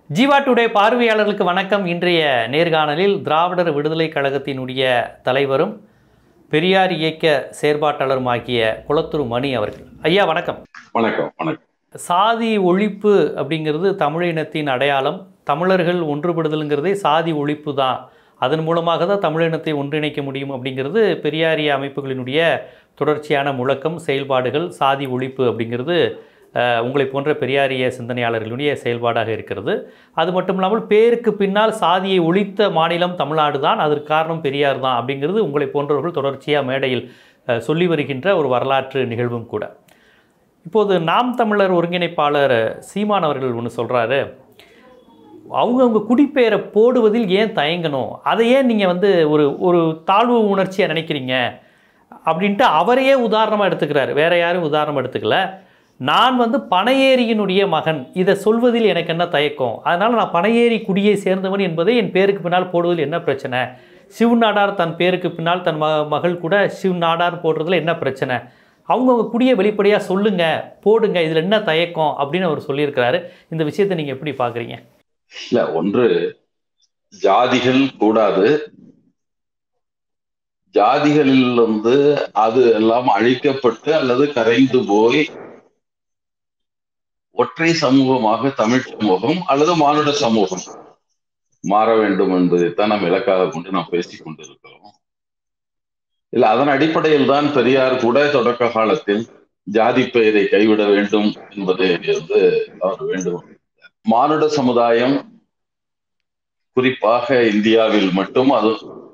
Jeeva today பார்வையாளர்களுக்கு வணக்கம் இன்றைய நேர்காணலில் திராவிடர் விடுதலை கழகத்தினுடைய தலைவரும் பெரியார் இயக்க செயற்பாட்டாளருமாகிய குளத்தூர் மணி அவர்கள் ஐயா வணக்கம் வணக்கம் வணக்கம் சாதி ஒழிப்பு அப்படிங்கிறது தமிழினத்தின் அடையாளம் தமிழர்கள் ஒன்றுபடுதலுங்கிறதே சாதி ஒழிப்பு தான் அதன் மூலமாக தான் தமிழினத்தை ஒன்றிணைக்க முடியும் அப்படிங்கிறது பெரியாரிய அமைப்புகளினுடைய தொடர்ச்சியான முழக்கம் செயல்பாடுகள் சாதி ஒழிப்பு அப்படிங்கிறது அஹ், உங்களை போன்ற பெரியாரிய சிந்தனையாளர்களுடைய செயல்பாடாக இருக்கிறது அது மட்டும் இல்லாமல் பேருக்கு பின்னால் சாதியை ஒழித்த மாநிலம் தமிழ்நாடு தான் அதற்கு காரணம் பெரியார் தான் அப்படிங்கிறது உங்களை போன்றவர்கள் தொடர்ச்சியாக மேடையில் அஹ், சொல்லி வருகின்ற ஒரு வரலாற்று நிகழ்வும் கூட இப்போது நாம் தமிழர் ஒருங்கிணைப்பாளர் சீமான் அவர்கள் ஒன்று சொல்கிறாரு அவங்கவுங்க குடிப்பெயரை போடுவதில் ஏன் தயங்கணும் அதை ஏன் நீங்கள் வந்து ஒரு ஒரு தாழ்வு உணர்ச்சியாக நினைக்கிறீங்க அப்படின்ட்டு அவரையே உதாரணமாக எடுத்துக்கிறாரு வேற யாரும் உதாரணம் எடுத்துக்கல நான் வந்து பனையேரியினுடைய மகன் இதை சொல்வதில் எனக்கு என்ன தயக்கம் அதனால் நான் பனையேரி குடியை சேர்ந்தவன் என்பதை என் பேருக்கு பின்னால் போடுவதில் என்ன பிரச்சனை சிவ் நாடார் தன் பேருக்கு பின்னால் தன் ம மகள் கூட சிவ் நாடார் போடுறதுல என்ன பிரச்சனை அவங்கவுங்க குடியை வெளிப்படையாக சொல்லுங்க போடுங்க இதில் என்ன தயக்கம் அப்படின்னு அவர் சொல்லியிருக்கிறாரு இந்த விஷயத்தை நீங்கள் எப்படி பார்க்குறீங்க இல்ல ஒன்று ஜாதிகள் கூடாது ஜாதிகளில் வந்து அது எல்லாம் அழிக்கப்பட்டு அல்லது கரைந்து போய் ஒற்றை சமூகமாக தமிழ் சமூகம் அல்லது மானுட சமூகம் மாற வேண்டும் என்பதைத்தான் நாம் இலக்காக கொண்டு நாம் பேசிக் கொண்டிருக்கிறோம் இல்ல அதன் அடிப்படையில் தான் பெரியார் கூட தொடக்க காலத்தில் ஜாதி பெயரை கைவிட வேண்டும் என்பதை வந்து அவர் வேண்டும் மானுட சமுதாயம் குறிப்பாக இந்தியாவில் மட்டும் அது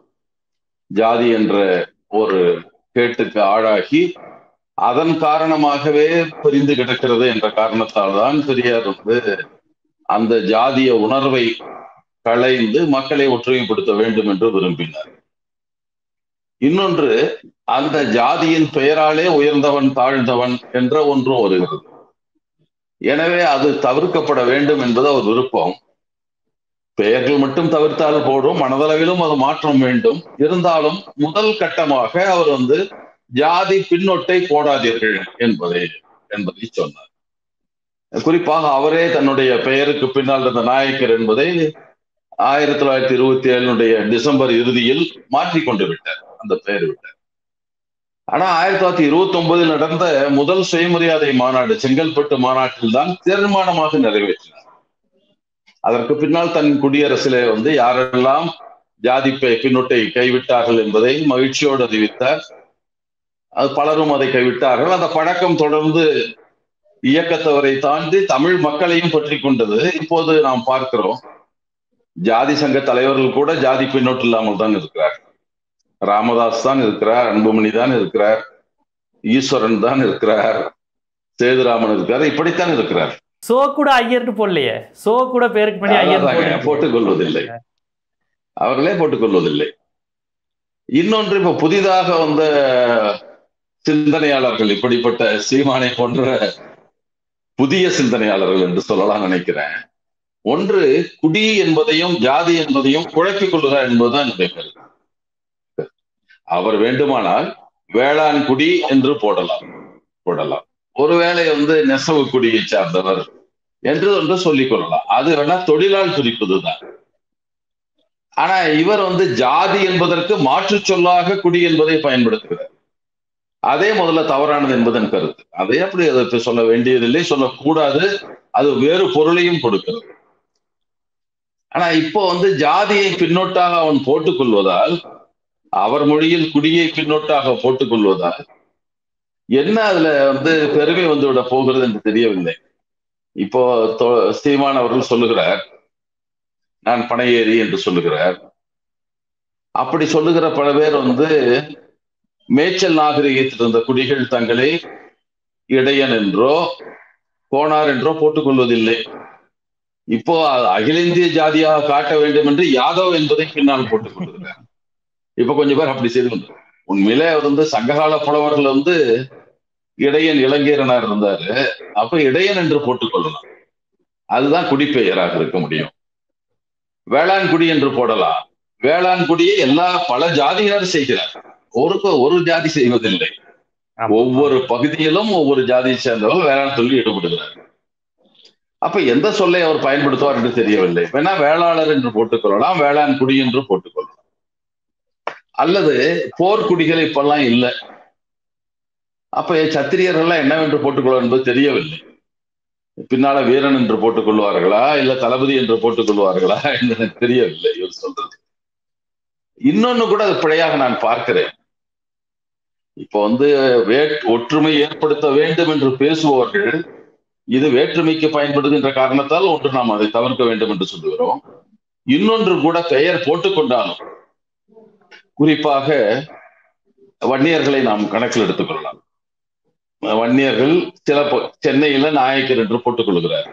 ஜாதி என்ற ஒரு கேட்டுக்கு ஆளாகி அதன் காரணமாகவே பிரிந்து கிடக்கிறது என்ற காரணத்தால் தான் பெரியார் வந்து அந்த ஜாதிய உணர்வை களைந்து மக்களை ஒற்றுமைப்படுத்த வேண்டும் என்று விரும்பினார் இன்னொன்று அந்த ஜாதியின் பெயராலே உயர்ந்தவன் தாழ்ந்தவன் என்ற ஒன்றும் வருகிறது எனவே அது தவிர்க்கப்பட வேண்டும் என்பது அவர் விருப்பம் பெயர்கள் மட்டும் தவிர்த்தால் போடும் மனதளவிலும் அது மாற்றம் வேண்டும் இருந்தாலும் முதல் கட்டமாக அவர் வந்து ஜாதி பின்னொட்டை போடாதீர்கள் என்பதை என்பதை சொன்னார் குறிப்பாக அவரே தன்னுடைய பெயருக்கு பின்னால் இருந்த நாயக்கர் என்பதை ஆயிரத்தி தொள்ளாயிரத்தி இருபத்தி ஏழுனுடைய டிசம்பர் இறுதியில் மாற்றிக் கொண்டு விட்டார் அந்த பெயர் விட்டார் ஆனா ஆயிரத்தி தொள்ளாயிரத்தி இருபத்தி ஒன்பதில் நடந்த முதல் சுயமரியாதை மாநாடு செங்கல்பட்டு மாநாட்டில் தான் தீர்மானமாக நிறைவேற்றினார் அதற்கு பின்னால் தன் குடியரசிலே வந்து யாரெல்லாம் ஜாதி பெ- பின்னொட்டை கைவிட்டார்கள் என்பதை மகிழ்ச்சியோடு அறிவித்தார் அது பலரும் அதை கைவிட்டார்கள் அந்த பழக்கம் தொடர்ந்து இயக்கத்தவரை தாண்டி தமிழ் மக்களையும் பற்றி கொண்டது இப்போது நாம் பார்க்கிறோம் ஜாதி சங்க தலைவர்கள் கூட ஜாதி பின்னோட்டு இல்லாமல் தான் இருக்கிறார் ராமதாஸ் தான் இருக்கிறார் அன்புமணி தான் இருக்கிறார் ஈஸ்வரன் தான் இருக்கிறார் சேதுராமன் இருக்கிறார் இப்படித்தான் இருக்கிறார் சோ கூட ஐயர்னு போடலையே சோ கூட பேருக்கு பண்ணி ஐயர் அதாங்க, போட்டுக் கொள்வதில்லை அவர்களே போட்டுக் கொள்வதில்லை இன்னொன்று இப்ப புதிதாக வந்த சிந்தனையாளர்கள் இப்படிப்பட்ட சீமானை போன்ற புதிய சிந்தனையாளர்கள் என்று சொல்லலாம் நினைக்கிறேன் ஒன்று குடி என்பதையும் ஜாதி என்பதையும் குழப்பிக் கொள்கிறார் என்பதுதான் என்னுடைய கருத்து அவர் வேண்டுமானால் வேளாண் குடி என்று போடலாம் போடலாம் ஒருவேளை வந்து நெசவு குடியை சார்ந்தவர் என்று ஒன்று சொல்லிக் கொள்ளலாம் அது வேணா தொழிலால் குறிப்பதுதான் ஆனா இவர் வந்து ஜாதி என்பதற்கு மாற்று சொல்லாக குடி என்பதை பயன்படுத்துகிறார் அதே முதல்ல தவறானது என்பதன் கருத்து அதை அப்படி அதற்கு சொல்ல வேண்டியதில்லை சொல்லக்கூடாது அது வேறு பொருளையும் கொடுக்கிறது ஆனா இப்போ வந்து ஜாதியை பின்னோட்டாக அவன் போட்டுக் கொள்வதால் அவர் மொழியில் குடியை பின்னோட்டாக போட்டுக் கொள்வதால் என்ன அதுல வந்து பெருமை வந்து விட போகிறது என்று தெரியவில்லை இப்போ தொ- சீமான் அவர்கள் சொல்லுகிறார் நான் பனையேறி என்று சொல்லுகிறார் அப்படி சொல்லுகிற பல பேர் வந்து மேய்ச்சல் நாகரிகத்தில் இருந்த குடிகள் தங்களை இடையன் என்றோ கோணார் என்றோ போட்டுக் கொள்வதில்லை இப்போ அது அகில இந்திய ஜாதியாக காட்ட வேண்டும் என்று யாதவ் என்பதை பின்னால் போட்டுக் கொள்கிறார் இப்ப கொஞ்சம் பேர் அப்படி செய்து கொண்டு உண்மையிலே அவர் வந்து சங்ககால புலவர்கள் வந்து இடையன் இளங்கீரனார் இருந்தாரு அப்ப இடையன் என்று போட்டுக் கொள்ளலாம் அதுதான் குடிப்பெயராக இருக்க முடியும் வேளாண் குடி என்று போடலாம் வேளாண் குடியை எல்லா பல ஜாதியினர் செய்கிறார் ஒரு ஒரு ஜாதி செய்வதில்லை ஒவ்வொரு பகுதியிலும் ஒவ்வொரு ஜாதியை சேர்ந்தவர்கள் வேளாண் தொழில் ஈடுபடுகிறார் அப்ப எந்த சொல்லை அவர் பயன்படுத்துவார் என்று தெரியவில்லை வேணா வேளாளர் என்று போட்டுக்கொள்ளலாம் வேளாண் குடி என்று போட்டுக்கொள்ளலாம் அல்லது போர்க்குடிகள் இப்பெல்லாம் இல்லை அப்ப சத்திரியர்கள்லாம் என்னவென்று போட்டுக்கொள்வார் என்பது தெரியவில்லை பின்னால வீரன் என்று போட்டுக் கொள்வார்களா இல்ல தளபதி என்று போட்டுக் கொள்வார்களா என்று எனக்கு தெரியவில்லை இவர் சொல்றது இன்னொன்னு கூட அது பிழையாக நான் பார்க்கிறேன் இப்போ வந்து வே ஒற்றுமை ஏற்படுத்த வேண்டும் என்று பேசுபவர்கள் இது வேற்றுமைக்கு பயன்படுகின்ற காரணத்தால் ஒன்று நாம் அதை தவிர்க்க வேண்டும் என்று சொல்லுகிறோம் இன்னொன்று கூட பெயர் போட்டுக்கொண்டாலும் குறிப்பாக வன்னியர்களை நாம் கணக்கில் எடுத்துக்கொள்ளலாம் வன்னியர்கள் சில சென்னையில நாயக்கர் என்று போட்டுக் கொள்கிறார்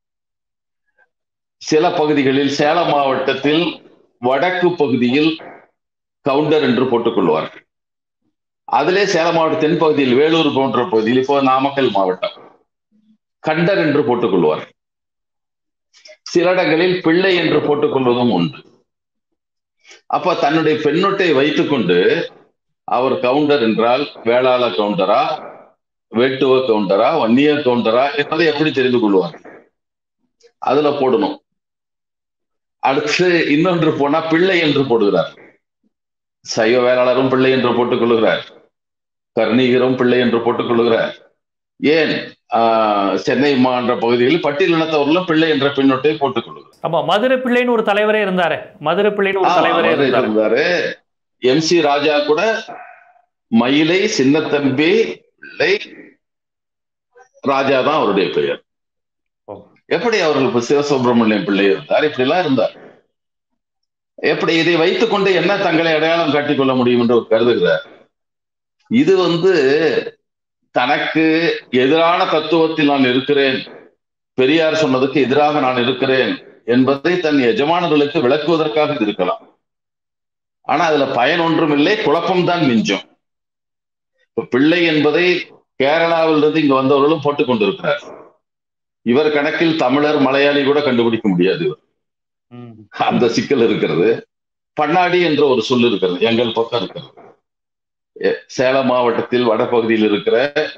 சில பகுதிகளில் சேலம் மாவட்டத்தில் வடக்கு பகுதியில் கவுண்டர் என்று போட்டுக் கொள்வார்கள் அதிலே சேலம் மாவட்ட தென்பகுதியில் வேலூர் போன்ற பகுதியில் இப்போ நாமக்கல் மாவட்டம் கண்டர் என்று போட்டுக் கொள்வார்கள் சில இடங்களில் பிள்ளை என்று போட்டுக் கொள்வதும் உண்டு அப்ப தன்னுடைய பெண்ணொட்டை வைத்துக்கொண்டு அவர் கவுண்டர் என்றால் வேளாள கவுண்டரா வேட்டுவ கவுண்டரா வன்னிய கவுண்டரா என்பதை எப்படி தெரிந்து கொள்வார் அதுல போடணும் அடுத்து இன்னொன்று போனா பிள்ளை என்று போடுகிறார் சைவ வேளாளரும் பிள்ளை என்று போட்டுக் கொள்கிறார் கர்ணீகரும் பிள்ளை என்று போட்டுக் கொள்கிறார் ஏன் சென்னை மாநில பகுதியில் பட்டியலினத்தவர்களும் பிள்ளை என்ற பின்னொட்டை போட்டுக் கொள்கிறார் ஆமா மதுரை பிள்ளைன்னு ஒரு தலைவரே இருந்தாரு மதுரை பிள்ளைன்னு ஒரு தலைவரே இருந்தாரு எம் சி ராஜா கூட மயிலை சின்னத்தம்பி பிள்ளை ராஜா தான் அவருடைய பெயர் எப்படி அவர்கள் இப்ப சிவசுப்பிரமணியம் பிள்ளை இருந்தார் இப்படி எல்லாம் இருந்தார் எப்படி இதை வைத்துக்கொண்டு என்ன தங்களை அடையாளம் காட்டிக்கொள்ள முடியும் என்று கருதுகிறார் இது வந்து தனக்கு எதிரான தத்துவத்தில் நான் இருக்கிறேன் பெரியார் சொன்னதுக்கு எதிராக நான் இருக்கிறேன் என்பதை தன் எஜமானர்களுக்கு விளக்குவதற்காக இருக்கலாம் ஆனா அதுல பயன் ஒன்றும் இல்லை குழப்பம்தான் மிஞ்சும் இப்ப பிள்ளை என்பதை கேரளாவிலிருந்து இங்க வந்தவர்களும் போட்டுக் கொண்டிருக்கிறார் இவர் கணக்கில் தமிழர் மலையாளி கூட கண்டுபிடிக்க முடியாது இவர் அந்த சிக்கல் இருக்கிறது பண்ணாடி என்ற ஒரு சொல் இருக்கிறது எங்கள் பக்கம் இருக்கிறது சேலம் மாவட்டத்தில் வடபகுதியில் இருக்கிற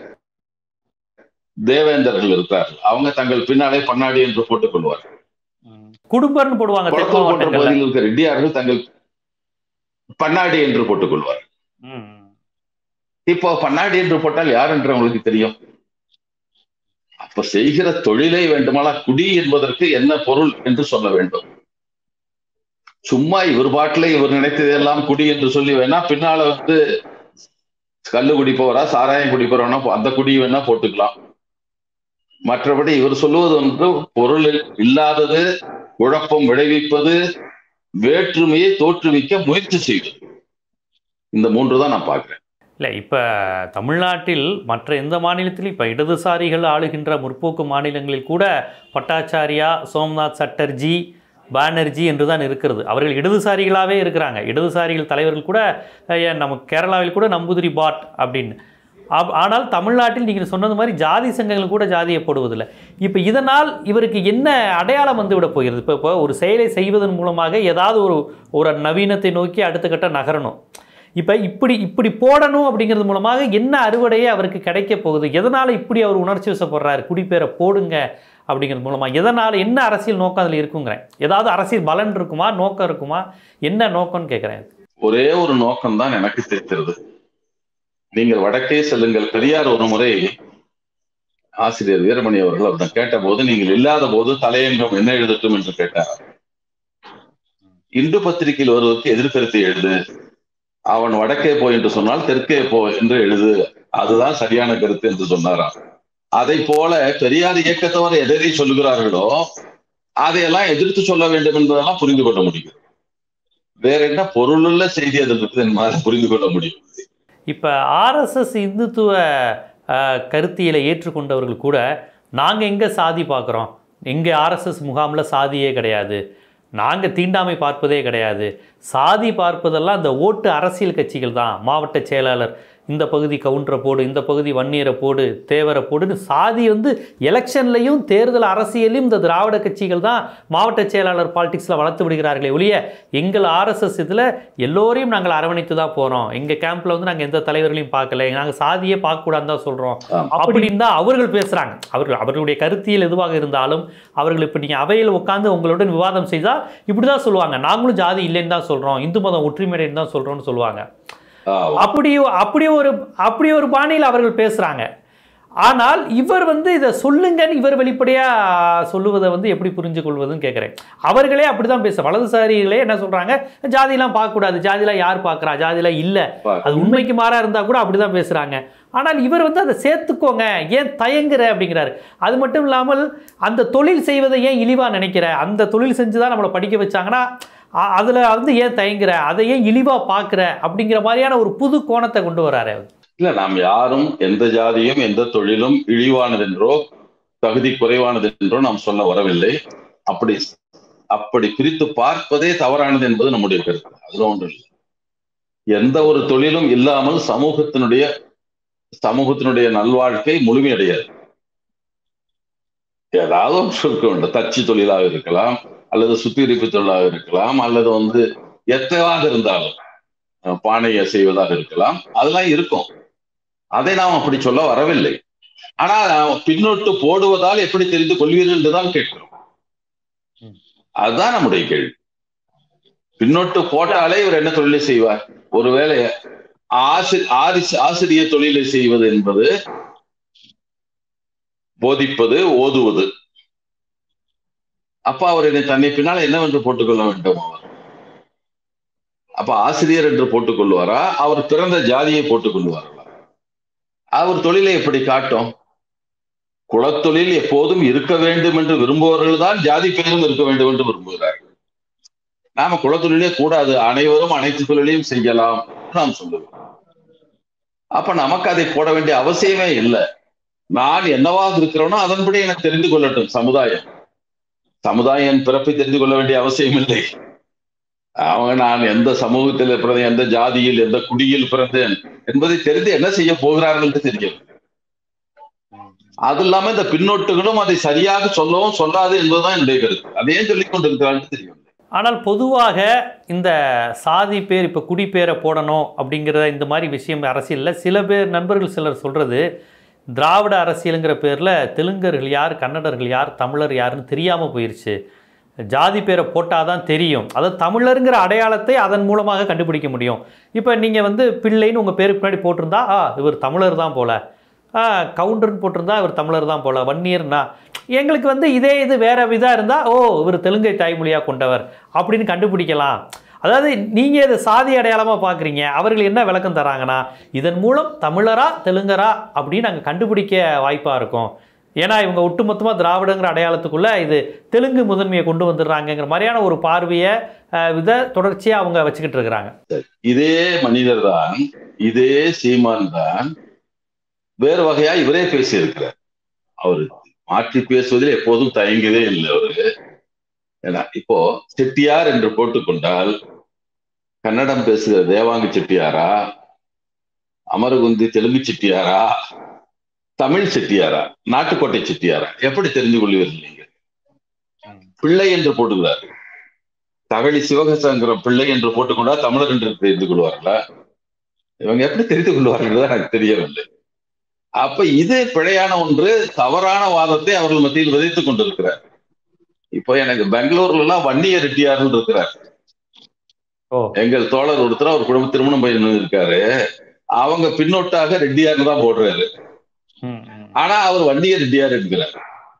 தேவேந்தர்கள் இருக்கிறார்கள் அவங்க தங்கள் பின்னாலே பண்ணாடி என்று போட்டுக் கொள்வார்கள் குடும்பர்னு போடுவாங்க போன்ற பகுதியில் இருக்கிற ரெட்டியார்கள் தங்கள் பண்ணாடி என்று போட்டுக் கொள்வார் இப்போ பண்ணாடி என்று போட்டால் யார் என்று உங்களுக்கு தெரியும் அப்ப செய்கிற தொழிலை வேண்டுமானா குடி என்பதற்கு என்ன பொருள் என்று சொல்ல வேண்டும் சும்மா இவர் பாட்டில இவர் நினைத்ததெல்லாம் குடி என்று சொல்லி வேணா பின்னால வந்து கல்லு குடிப்பவரா சாராயம் குடிப்பவரா அந்த குடி வேணா போட்டுக்கலாம் மற்றபடி இவர் சொல்லுவது ஒன்று பொருள் இல்லாதது குழப்பம் விளைவிப்பது வேற்றுமையை தோற்றுவிக்க முயற்சி செய்வது இந்த மூன்று தான் நான் பார்க்கிறேன் இல்லை இப்போ தமிழ்நாட்டில் மற்ற எந்த மாநிலத்திலும் இப்போ இடதுசாரிகள் ஆளுகின்ற முற்போக்கு மாநிலங்களில் கூட பட்டாச்சாரியா சோம்நாத் சட்டர்ஜி பானர்ஜி என்று தான் இருக்கிறது அவர்கள் இடதுசாரிகளாகவே இருக்கிறாங்க இடதுசாரிகள் தலைவர்கள் கூட நமக்கு கேரளாவில் கூட நம்பூதிரி பாட் அப்படின்னு ஆனால் தமிழ்நாட்டில் நீங்கள் சொன்னது மாதிரி ஜாதி சங்கங்கள் கூட ஜாதியை போடுவதில்லை இப்போ இதனால் இவருக்கு என்ன அடையாளம் வந்து விட போகிறது இப்போ இப்போ ஒரு செயலை செய்வதன் மூலமாக ஏதாவது ஒரு ஒரு நவீனத்தை நோக்கி அடுத்த கட்ட நகரணும் இப்போ இப்படி இப்படி போடணும் அப்படிங்கிறது மூலமாக என்ன அறுவடையே அவருக்கு கிடைக்க போகுது எதனால் இப்படி அவர் உணர்ச்சி வசப்படுறாரு குடிப்பேரை போடுங்க அப்படிங்கிறது மூலமாக எதனால் என்ன அரசியல் நோக்கம் அதில் இருக்குங்கிறேன் ஏதாவது அரசியல் பலன் இருக்குமா நோக்கம் இருக்குமா என்ன நோக்கம்னு கேட்குறேன் ஒரே ஒரு நோக்கம் தான் எனக்கு தெரிகிறது நீங்கள் வடக்கே செல்லுங்கள் பெரியார் ஒரு முறை ஆசிரியர் வீரமணி அவர்கள் அவரிடம் கேட்ட போது நீங்கள் இல்லாத போது தலையங்கம் என்ன எழுதட்டும் என்று கேட்டார் இந்து பத்திரிகையில் வருவதற்கு எதிர்கருத்தை எழுது அவன் வடக்கே போ என்று சொன்னால் தெற்கே போ என்று எழுது அதுதான் சரியான கருத்து என்று சொன்னாராம் அதை போல பெரியார் இயக்கத்தவர் எதை சொல்லுகிறார்களோ அதையெல்லாம் எதிர்த்து சொல்ல வேண்டும் என்பதெல்லாம் புரிந்து கொள்ள முடியும் வேற என்ன பொருளுள்ள செய்தி அதில் இருக்குது என்பதை புரிந்து கொள்ள முடியும் இப்போ ஆர்எஸ்எஸ் இந்துத்துவ கருத்தியலை ஏற்றுக்கொண்டவர்கள் கூட நாங்கள் எங்கே சாதி பார்க்குறோம் எங்கள் ஆர்எஸ்எஸ் முகாமில் சாதியே கிடையாது நாங்கள் தீண்டாமை பார்ப்பதே கிடையாது சாதி பார்ப்பதெல்லாம் இந்த ஓட்டு அரசியல் கட்சிகள் தான் மாவட்ட செயலாளர் இந்த பகுதி கவுண்டரை போடு இந்த பகுதி வன்னியரை போடு தேவரை போடுன்னு சாதி வந்து எலெக்ஷன்லையும் தேர்தல் அரசியலையும் இந்த திராவிட கட்சிகள் தான் மாவட்ட செயலாளர் பாலிடிக்ஸில் வளர்த்து விடுகிறார்களே ஒழிய எங்கள் ஆர்எஸ்எஸ் இதில் எல்லோரையும் நாங்கள் அரவணைத்து தான் போகிறோம் எங்கள் கேம்பில் வந்து நாங்கள் எந்த தலைவர்களையும் பார்க்கல நாங்கள் சாதியே பார்க்கக்கூடாதுன்னு தான் சொல்கிறோம் ஆமா. அப்படின்னு தான் அவர்கள் பேசுகிறாங்க அவர்கள் அவர்களுடைய கருத்தியல் எதுவாக இருந்தாலும் அவர்கள் இப்போ நீங்கள் அவையில் உட்காந்து உங்களுடன் விவாதம் செய்தால் இப்படி தான் சொல்லுவாங்க நாங்களும் ஜாதி இல்லைன்னு தான் சொல்கிறோம் இந்து மதம் ஒற்றுமையுடைன்னு தான் சொல்கிறோம்னு சொல்லுவாங்க ஆமா. அப்படி அப்படி ஒரு அப்படி ஒரு பாணியில் அவர்கள் பேசுகிறாங்க ஆனால் இவர் வந்து இதை சொல்லுங்கன்னு இவர் வெளிப்படையாக சொல்லுவதை வந்து எப்படி புரிஞ்சு கொள்வதுன்னு கேட்குறேன் அவர்களே அப்படி தான் பேச வலதுசாரிகளே என்ன சொல்கிறாங்க ஜாதிலாம் பார்க்கக்கூடாது ஜாதிலாம் யார் பார்க்குறா ஜாதிலாம் இல்லை பாக்க- அது உண்மைக்கு மாறா இருந்தால் கூட அப்படி தான் பேசுகிறாங்க ஆனால் இவர் வந்து அதை சேர்த்துக்கோங்க ஏன் தயங்குற அப்படிங்கிறாரு அது மட்டும் இல்லாமல் அந்த தொழில் செய்வதை ஏன் இழிவாக நினைக்கிற அந்த தொழில் செஞ்சு தான் நம்மளை படிக்க வச்சாங்கன்னா அதில் வந்து ஏன் தயங்குற அதை ஏன் இழிவாக பார்க்குற அப்படிங்கிற மாதிரியான ஒரு புது கோணத்தை கொண்டு வராரு அவர் இல்ல நாம் யாரும் எந்த ஜாதியும் எந்த தொழிலும் இழிவானதென்றோ தகுதி குறைவானது என்றோ நாம் சொல்ல வரவில்லை அப்படி அப்படி பிரித்து பார்ப்பதே தவறானது என்பது நம்முடைய கருத்து அதுல ஒன்று இல்லை எந்த ஒரு தொழிலும் இல்லாமல் சமூகத்தினுடைய சமூகத்தினுடைய நல்வாழ்க்கை முழுமையடையாது ஏதாவது ஒரு சொல்ல வேண்டும் தச்சு தொழிலாக இருக்கலாம் அல்லது சுத்திகரிப்பு தொழிலாக இருக்கலாம் அல்லது வந்து எத்தவாக இருந்தாலும் அஹ், பானையை செய்வதாக இருக்கலாம் அதெல்லாம் இருக்கும் அதை நாம் அப்படி சொல்ல வரவில்லை ஆனா பின்னொட்டு போடுவதால் எப்படி தெரிந்து கொள்வீர்கள் என்றுதான் கேட்கிறோம் ம். அதுதான் நம்முடைய கேள்வி பின்னொட்டு போட்டாலே இவர் என்ன தொழிலை செய்வார் ஒருவேளை ஆசி ஆரிஸ் ஆசிரியர் தொழிலை செய்வது என்பது போதிப்பது ஓதுவது அப்ப அவர் என்னை தன்னை பின்னால் என்னவென்று போட்டுக்கொள்ள வேண்டும் அவர் அப்ப ஆசிரியர் என்று போட்டுக் கொள்வாரா அவர் பிறந்த ஜாதியை போட்டுக் கொள்வார்களா அவர் தொழிலை எப்படி காட்டும் குலத்தொழில் எப்போதும் இருக்க வேண்டும் என்று விரும்புபவர்கள் தான் ஜாதி பெயரும் இருக்க வேண்டும் என்று விரும்புகிறார்கள் நாம குலத்தொழிலே கூடாது அனைவரும் அனைத்து தொழிலையும் செய்யலாம் நாம் சொல்லுவோம் அப்ப நமக்கு அதை போட வேண்டிய அவசியமே இல்லை நான் என்னவாக இருக்கிறேனோ அதன்படி எனக்கு தெரிந்து கொள்ளட்டும் சமுதாயம் சமுதாயம் என் பிறப்பை தெரிந்து கொள்ள வேண்டிய அவசியம் இல்லை அவங்க நான் எந்த சமூகத்தில் பிறந்தேன் எந்த ஜாதியில் எந்த குடியில் பிறந்தேன் என்பதை தெரிந்து என்ன செய்ய போகிறார்கள் என்று தெரியும் அது இல்லாம இந்த பின்னோட்டுகளும் அதை சரியாக சொல்லவும் சொல்லாது என்பதுதான் என்னுடைய கருத்து அதையே சொல்லிக் கொண்டிருக்கிறார்கள் தெரியும் ஆனால் பொதுவாக இந்த சாதி பேர் இப்போ குடி பேரை போடணும் அப்படிங்கிற இந்த மாதிரி விஷயம் அரசியலில் சில பேர் நண்பர்கள் சிலர் சொல்கிறது திராவிட அரசியலுங்கிற பேரில் தெலுங்கர்கள் யார் கன்னடர்கள் யார் தமிழர் யாருன்னு தெரியாமல் போயிடுச்சு ஜாதி பேரை போட்டால் தான் தெரியும் அதாவது தமிழருங்கிற அடையாளத்தை அதன் மூலமாக கண்டுபிடிக்க முடியும் இப்போ நீங்கள் வந்து பிள்ளைன்னு உங்கள் பேருக்கு பின்னாடி போட்டிருந்தா ஆ இவர் தமிழர் தான் போல ஆ கவுண்டர்னு போட்டிருந்தா இவர் தமிழர் தான் போல வன்னியர்னா எங்களுக்கு வந்து இதே இது வேற விதா இருந்தால் ஓ இவர் தெலுங்கை தாய்மொழியாக கொண்டவர் அப்படின்னு கண்டுபிடிக்கலாம் அதாவது நீங்கள் இதை சாதி அடையாளமாக பார்க்குறீங்க அவர்கள் என்ன விளக்கம் தராங்கன்னா இதன் மூலம் தமிழரா தெலுங்கரா அப்படின்னு நாங்கள் கண்டுபிடிக்க வாய்ப்பாக இருக்கும் ஏன்னா இவங்க ஒட்டுமொத்தமாக திராவிடங்கிற அடையாளத்துக்குள்ளே இது தெலுங்கு முதன்மையை கொண்டு வந்துடுறாங்கங்கிற மாதிரியான ஒரு பார்வையை அஹ், இதை தொடர்ச்சியாக அவங்க வச்சுக்கிட்டு இருக்கிறாங்க இதே மனிதர் தான் இதே சீமான் தான் வேறு வகையா இவரே பேசியிருக்கிறார் அவரு மாற்றி பேசுவதில் எப்போதும் தயங்கவே இல்லை அவரு ஏன்னா இப்போ செட்டியார் என்று போட்டுக்கொண்டால் கன்னடம் பேசுகிற தேவாங்கு செட்டியாரா அமரகுந்தி தெலுங்கு செட்டியாரா தமிழ் செட்டியாரா நாட்டுக்கோட்டை செட்டியாரா எப்படி தெரிந்து கொள்வீர்கள் நீங்க பிள்ளை என்று போட்டுக்கிறார் தகழி சிவகசங்கிற பிள்ளை என்று போட்டுக்கொண்டா தமிழர் என்று தெரிந்து கொள்வார்களா இவங்க எப்படி தெரிந்து கொள்வார்கள் தான் எனக்கு தெரியவில்லை அப்ப இது பிழையான ஒன்று தவறான வாதத்தை அவர்கள் மத்தியில் விதைத்துக் கொண்டிருக்கிறார் இப்போ எனக்கு பெங்களூர்ல எல்லாம் வன்னிய ரெட்டியார்கள் இருக்கிறார் ஓ எங்கள் தோழர் ஒருத்தர் அவர் குடும்ப திருமணம் பையன் இருக்காரு அவங்க பின்னொட்டாக ரெட்டியார்னு தான் போடுறாரு ம் ம் ஆனா அவர் வன்னிய ரெட்டியார் என்கிறார்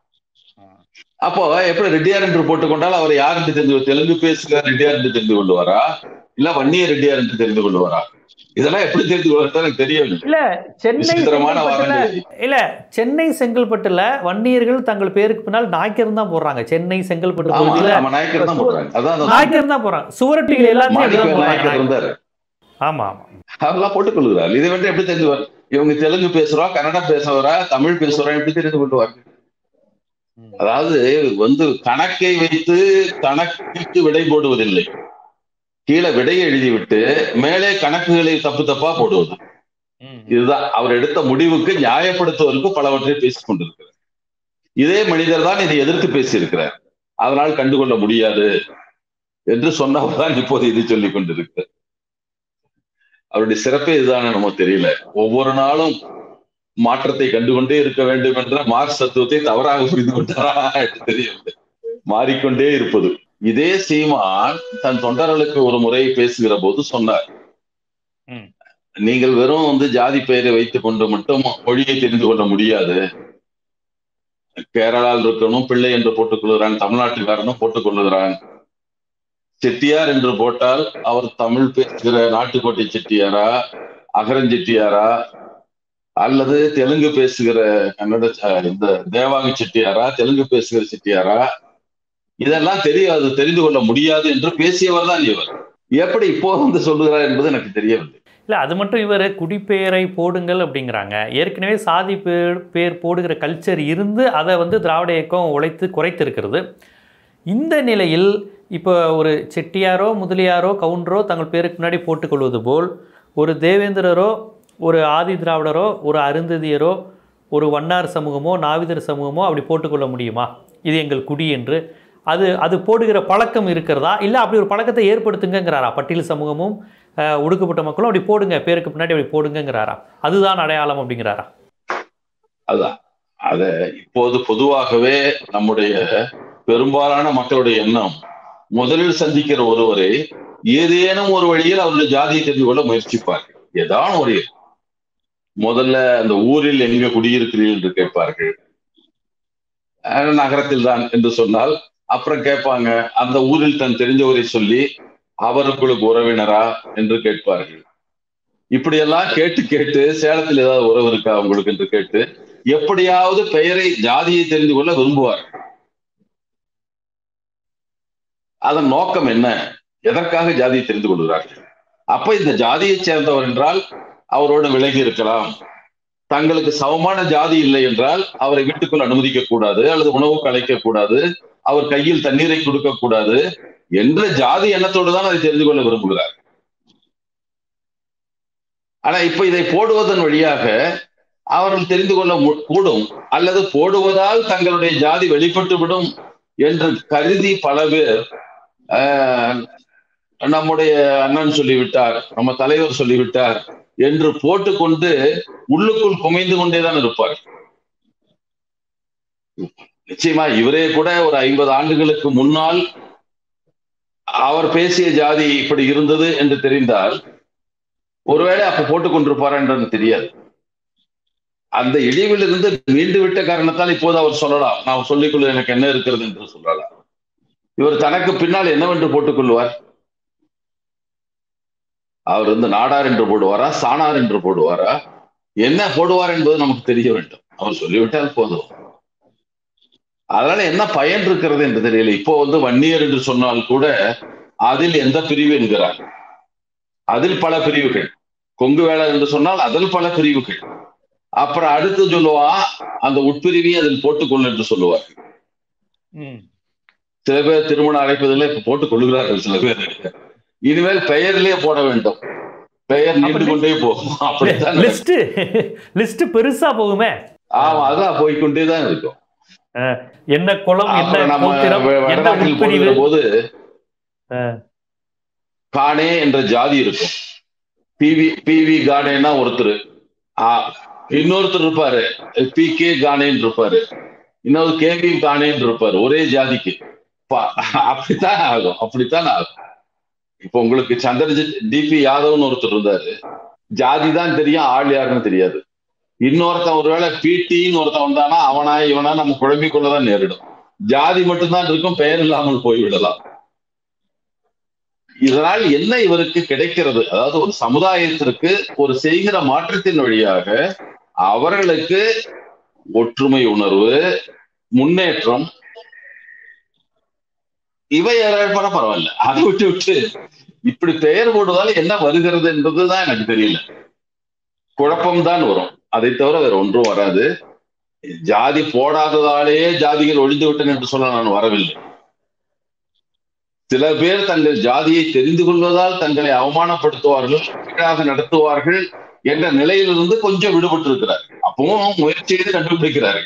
அப்போ எப்படி ரெட்டியார் என்று போட்டுக்கொண்டால் அவர் யார் என்று தெரிந்து கொள்- தெலுங்கு பேசுகிற ரெட்டியார் என்று தெரிந்து கொள்வாரா இல்ல வன்னிய ரெட்டியார் என்று தெரிந்து கொள்வாரா இதெல்லாம் எப்படி தெரிந்து கொள்வது எனக்கு தெரியவில்லை இல்ல சென்னை விசித்திரமான செங்கல்பட்டுல வாதங்கள் இல்ல சென்னை செங்கல்பட்டுல வன்னியர்கள் தங்கள் பேருக்கு பின்னால் நாய்க்கர் தான் போடுறாங்க சென்னை செங்கல்பட்டு ஆமா பகுதியில நம்ம நாயக்கர் தான் போடுறாங்க அதான் அந்த நாய்க்கர் தான் போடுறாங்க சுவரட்டிகள் எல்லாத்தையும் அப்படிதான் மாணிக்க நாயக்கர் போடுறாங்க இருந்தாரு ஆமா ஆமா அதெல்லாம் போட்டுக் கொள்கிறார் இதை வந்து எப்படி தெரிந்து கொள்- இவங்க தெலுங்கு பேசுறா கன்னடம் பேசுறா தமிழ் பேசுறா எப்படி தெரிந்து கொள்வார்கள் அதாவது வந்து கணக்கை வைத்து கணக்குக்கு விடை போடுவதில்லை கீழே விடையை எழுதிவிட்டு மேலே கணக்குகளை தப்பு தப்பா போடுவது ம். இதுதான் அவர் எடுத்த முடிவுக்கு நியாயப்படுத்துவதற்கு பலவற்றை பேசிக் கொண்டிருக்கிறார் இதே மனிதர் தான் இதை எதிர்த்து பேசியிருக்கிறார் அதனால் கண்டுகொள்ள முடியாது என்று சொன்னவர் தான் இப்போது இது சொல்லிக் கொண்டிருக்கிறார் அவருடைய சிறப்பே இதுதானே நமக்கு தெரியல ஒவ்வொரு நாளும் மாற்றத்தை கண்டுகொண்டே இருக்க வேண்டும் என்ற மார்க்ஸ் தத்துவத்தை தவறாக புரிந்து கொண்டாரா என்று தெரியவில்லை மாறிக்கொண்டே இருப்பது இதே சீமான் தன் தொண்டர்களுக்கு ஒரு முறை பேசுகிற போது சொன்னார் ம். நீங்கள் வெறும் வந்து ஜாதி பெயரை வைத்துக் கொண்டு மட்டும் மொழியை தெரிந்து கொள்ள முடியாது கேரளாவில் இருக்கணும் பிள்ளை என்று போட்டுக் கொள்கிறான் தமிழ்நாட்டுக்காரனும் போட்டுக் கொள்ளுகிறான் செட்டியார் என்று போட்டால் அவர் தமிழ் பேசுகிற நாட்டுக்கோட்டை செட்டியாரா அகரஞ்செட்டியாரா அல்லது தெலுங்கு பேசுகிற கன்னட அஹ், இந்த தேவாங்க செட்டியாரா தெலுங்கு பேசுகிற செட்டியாரா இதெல்லாம் தெரியாது தெரிந்து கொள்ள முடியாது என்று பேசியவர் தான் இவர் எப்படி இப்போ வந்து சொல்லுகிறார் என்பது எனக்கு தெரியவில்லை இல்லை அது மட்டும் இவர் குடிப்பெயரை போடுங்கள் அப்படிங்கிறாங்க ஏற்கனவே சாதி பேர் பேர் போடுகிற கல்ச்சர் இருந்து அதை வந்து திராவிட இயக்கம் உழைத்து குறைத்திருக்கிறது இந்த நிலையில் இப்போ ஒரு செட்டியாரோ முதலியாரோ கவுண்டரோ தங்கள் பேருக்கு முன்னாடி போட்டுக்கொள்வது போல் ஒரு தேவேந்திரரோ ஒரு ஆதி திராவிடரோ ஒரு அருந்ததியரோ ஒரு வண்ணார் சமூகமோ நாவிதர் சமூகமோ அப்படி போட்டுக்கொள்ள முடியுமா இது எங்கள் குடி என்று அது அது போடுகிற பழக்கம் இருக்கிறதா இல்லை அப்படி ஒரு பழக்கத்தை ஏற்படுத்துங்கங்கிறாரா பட்டியல் சமூகமும் அஹ், ஒடுக்கப்பட்ட மக்களும் அப்படி போடுங்க பேருக்கு பின்னாடி அப்படி போடுங்கங்கிறாரா அதுதான் அடையாளம் அப்படிங்கிறாரா அதான் அத இப்போது பொதுவாகவே நம்முடைய பெரும்பாலான மக்களுடைய எண்ணம் முதலில் சந்திக்கிற ஒருவரை ஏதேனும் ஒரு வழியில் அவருடைய ஜாதியை தெரிந்து கொள்ள முயற்சிப்பார்கள் ஏதான் ஒரு முதல்ல அந்த ஊரில் எங்க குடியிருக்கிறீர்கள் என்று கேட்பார்கள் அஹ் நகரத்தில் தான் என்று சொன்னால் அப்புறம் கேட்பாங்க அந்த ஊரில் தன் தெரிஞ்சவரை சொல்லி அவருக்குள்ளுக்கு உறவினரா என்று கேட்பார்கள் இப்படியெல்லாம் கேட்டு கேட்டு சேலத்தில் ஏதாவது உறவு இருக்கா உங்களுக்கு என்று கேட்டு எப்படியாவது பெயரை ஜாதியை தெரிந்து கொள்ள விரும்புவார் அதன் நோக்கம் என்ன எதற்காக ஜாதியை தெரிந்து கொள்கிறார்கள் அப்ப இந்த ஜாதியை சேர்ந்தவர் என்றால் அவரோடு விலகி இருக்கலாம் தங்களுக்கு சமமான ஜாதி இல்லை என்றால் அவரை வீட்டுக்குள் அனுமதிக்க கூடாது அல்லது உணவுக்கு அழைக்க கூடாது அவர் கையில் தண்ணீரை கொடுக்க கூடாது என்ற ஜாதி எண்ணத்தோடு தான் அதை தெரிந்து கொள்ள விரும்புகிறார் ஆனா இப்ப இதை போடுவதன் வழியாக அவர்கள் தெரிந்து கொள்ள மு- கூடும் அல்லது போடுவதால் தங்களுடைய ஜாதி வெளிப்பட்டு விடும் என்று கருதி பல பேர் ஆஹ், நம்முடைய அண்ணன் சொல்லிவிட்டார் நம்ம தலைவர் சொல்லிவிட்டார் என்று போட்டுக்கொண்டு உள்ளுக்குள் குமைந்து கொண்டேதான் இருப்பார் நிச்சயமா இவரே கூட ஒரு ஐம்பது ஆண்டுகளுக்கு முன்னால் அவர் பேசிய ஜாதி இப்படி இருந்தது என்று தெரிந்தால் ஒருவேளை அப்ப போட்டுக் கொண்டிருப்பாரா என்று தெரியாது அந்த இழிவிலிருந்து மீண்டு விட்ட காரணத்தால் இப்போது அவர் சொல்லலாம் நான் சொல்லிக்கொள்ள எனக்கு என்ன இருக்கிறது என்று சொல்லலாம் இவர் தனக்கு பின்னால் என்னவென்று போட்டுக் கொள்வார் அவர் வந்து நாடார் என்று போடுவாரா சாணார் என்று போடுவாரா என்ன போடுவார் என்பது நமக்கு தெரிய வேண்டும் அவர் சொல்லிவிட்டால் போதும் அதனால என்ன பயன் இருக்கிறது என்று தெரியல இப்போ வந்து வன்னியர் என்று சொன்னால் கூட அதில் எந்த பிரிவு என்கிறார் அதில் பல பிரிவுகள் கொங்கு வேளை என்று சொன்னால் அதில் பல பிரிவுகள் அப்புறம் அடுத்து சொல்லுவான் அந்த உட்பிரிவை அதில் போட்டுக்கொள் என்று சொல்லுவார் ம் சில பேர் திருமணம் அழைப்பதில் இப்ப போட்டுக் கொள்கிறார்கள் சில பேர் இனிமேல் பெயரிலே போட வேண்டும் பெயர் நீண்டு கொண்டே போகும் அப்படித்தான் லிஸ்ட் லிஸ்ட் பெருசா போகுமே ஆமா அதான் போய்க்கொண்டே தான் இருக்கும் என்ன குலம் என்ன அப்புறம் நம்ம கோத்திரம் வ- என்ன வடநாட்டில் உட்பிரிவு போடுகிற போது ஆ. காணே என்ற ஜாதி இருக்கும் பிவி பிவி கானேன்னா ஒருத்தர் ஆ, இன்னொருத்தர் இருப்பாரு பி கே கானேன்னு இருப்பாரு இன்னொரு கேவி கானேன்னு இருப்பாரு ஒரே ஜாதிக்கு பா- அப்படித்தான் ஆகும் அப்படித்தான் ஆகும் இப்போ உங்களுக்கு சந்திரஜித் டிபி யாதவ்னு ஒருத்தர் இருந்தாரு ஜாதி தான் தெரியும் ஆள் யாருன்னு தெரியாது இன்னொருத்தன் ஒருவேளை பிடின்னு ஒருத்தன் வந்தானா அவனா இவனா நம்ம குழம்பிக் கொள்ளதான் நேரிடும் ஜாதி மட்டும்தான் இருக்கும் பெயர் இல்லாமல் போய்விடலாம் இதனால் என்ன இவருக்கு கிடைக்கிறது அதாவது ஒரு சமுதாயத்திற்கு ஒரு செய்கிற மாற்றத்தின் வழியாக அவர்களுக்கு ஒற்றுமை உணர்வு முன்னேற்றம் இவை ஏற்பாட பரவாயில்ல அதை விட்டு விட்டு இப்படி பெயர் போடுவதால் என்ன வருகிறது என்பதுதான் எனக்கு தெரியல குழப்பம்தான் வரும் அதை தவிர வேற ஒன்றும் வராது ஜாதி போடாததாலேயே ஜாதிகள் ஒழிந்து விட்டன என்று சொல்ல நான் வரவில்லை சில பேர் தங்கள் ஜாதியை தெரிந்து கொள்வதால் தங்களை அவமானப்படுத்துவார்கள் கீழாக நடத்துவார்கள் என்ற நிலையிலிருந்து கொஞ்சம் விடுபட்டு இருக்கிறார் அப்பவும் முயற்சி செய்து கண்டுபிடிக்கிறாரு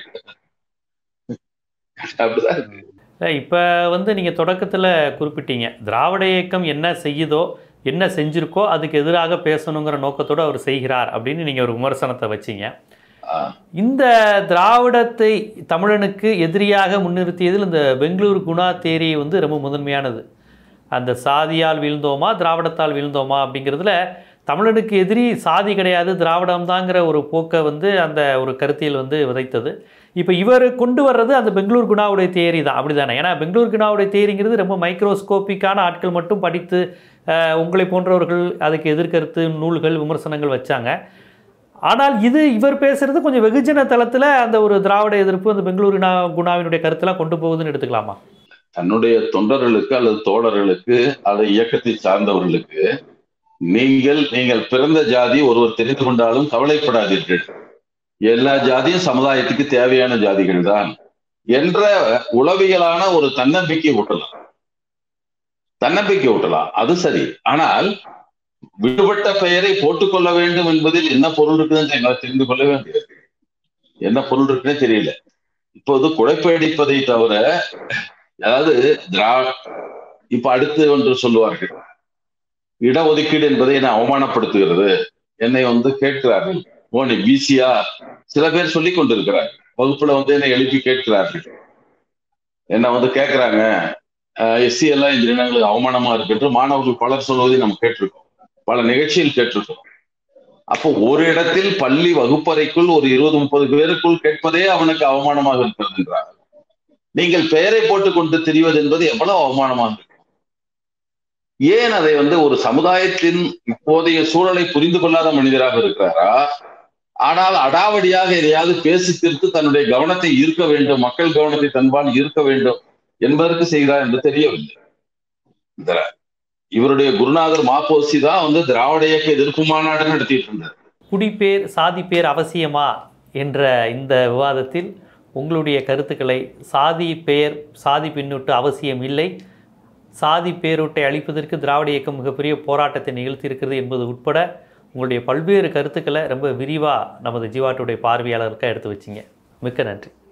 அப்படிதான் இருக்கு. இப்போ வந்து நீங்கள் தொடக்கத்தில் குறிப்பிட்டீங்க திராவிட இயக்கம் என்ன செய்யுதோ என்ன செஞ்சிருக்கோ அதுக்கு எதிராக பேசணுங்கிற நோக்கத்தோடு அவர் செய்கிறார் அப்படின்னு நீங்கள் ஒரு விமர்சனத்தை வச்சீங்க ஆஹ் இந்த திராவிடத்தை தமிழனுக்கு எதிரியாக முன்னிறுத்தியதில் இந்த பெங்களூர் குணா தேரி வந்து ரொம்ப முதன்மையானது அந்த சாதியால் வீழ்ந்தோமா திராவிடத்தால் வீழ்ந்தோமா அப்படிங்கிறதுல தமிழனுக்கு எதிரி சாதி கிடையாது திராவிடம் தாங்கிற ஒரு போக்கை வந்து அந்த ஒரு கருத்தியல் வந்து விதைத்தது இப்போ இவர் கொண்டு வர்றது அந்த பெங்களூர் குணாவுடைய தேரி தான் அப்படி தானே ஏன்னா பெங்களூர் குணாவுடைய தேரிங்கிறது ரொம்ப மைக்ரோஸ்கோப்பிக்கான ஆட்கள் மட்டும் படித்து அஹ், உங்களை போன்றவர்கள் அதுக்கு எதிர்கருத்து நூல்கள் விமர்சனங்கள் வச்சாங்க ஆனால் இது இவர் பேசுறது கொஞ்சம் வெகுஜன தளத்தில் அந்த ஒரு திராவிட எதிர்ப்பு அந்த பெங்களூரு குணா- குணாவினுடைய கருத்தெல்லாம் கொண்டு போகுதுன்னு எடுத்துக்கலாமா தன்னுடைய தொண்டர்களுக்கு அல்லது தோழர்களுக்கு அல்லது இயக்கத்தை சார்ந்தவர்களுக்கு நீங்கள் நீங்கள் பிறந்த ஜாதி ஒருவர் தெரிந்து கொண்டாலும் கவலைப்படாதீர்கள் எல்லா ஜாதியும் சமுதாயத்துக்கு தேவையான ஜாதிகள் தான் என்ற உளவியலான ஒரு தன்னம்பிக்கை ஊட்டலாம் தன்னம்பிக்கை ஊட்டலாம் அது சரி ஆனால் விடுபட்ட பெயரை போட்டுக்கொள்ள வேண்டும் என்பதில் என்ன பொருள் இருக்குதுன்னு எங்களால் தெரிந்து கொள்ள வேண்டியது என்ன பொருள் இருக்குன்னு தெரியல இப்போது குழப்படிப்பதை தவிர அதாவது திரா இப்ப அடுத்து ஒன்று சொல்லுவார்கள் இடஒதுக்கீடு என்பதை என்னை அவமானப்படுத்துகிறது என்னை வந்து கேட்கிறார்கள் ஓ நீ பிசியா சில பேர் சொல்லி கொண்டிருக்கிறார் வகுப்புல வந்து என்னை எழுப்பி கேட்கிறார்கள் என்ன வந்து கேட்கிறாங்க எஸ்சி எல்லாம் இந்த இனங்களுக்கு அவமானமா இருக்கு என்று மாணவர்கள் பலர் சொல்வதை நம்ம கேட்டிருக்கோம் பல நிகழ்ச்சியில் கேட்டிருக்கோம் அப்போ ஒரு இடத்தில் பள்ளி வகுப்பறைக்குள் ஒரு இருபது முப்பது பேருக்குள் கேட்பதே அவனுக்கு அவமானமாக இருக்கிறது என்றார் நீங்கள் பெயரை போட்டுக்கொண்டு திரிவது என்பது எவ்வளவு அவமானமாக இருக்கும் ஏன் அதை வந்து ஒரு சமுதாயத்தின் இப்போதைய சூழலை புரிந்து கொள்ளாத மனிதராக இருக்கிறாரா ஆனால் அடாவடியாக எதையாவது பேசி தீர்த்து தன்னுடைய கவனத்தை ஈர்க்க வேண்டும் மக்கள் கவனத்தை தன்பால் ஈர்க்க வேண்டும் என்பதற்கு செய்கிறார் என்று தெரியவில்லை இந்த இவருடைய குருநாதர் மாப்போசி தான் வந்து திராவிட இயக்க எதிர்ப்பு மாநாடு நடத்திட்டு இருந்தார் குடிப்பேர் சாதி பேர் அவசியமா என்ற இந்த விவாதத்தில் உங்களுடைய கருத்துக்களை சாதி பெயர் சாதி பின்னூட்டு அவசியம் இல்லை சாதி பேரூட்டை அழிப்பதற்கு திராவிட இயக்கம் மிகப்பெரிய போராட்டத்தை நிகழ்த்தியிருக்கிறது என்பது உட்பட உங்களுடைய பல்வேறு கருத்துக்களை ரொம்ப விரிவாக நமது ஜீவாட்டுடைய பார்வையாளருக்காக எடுத்து வச்சிங்க மிக்க நன்றி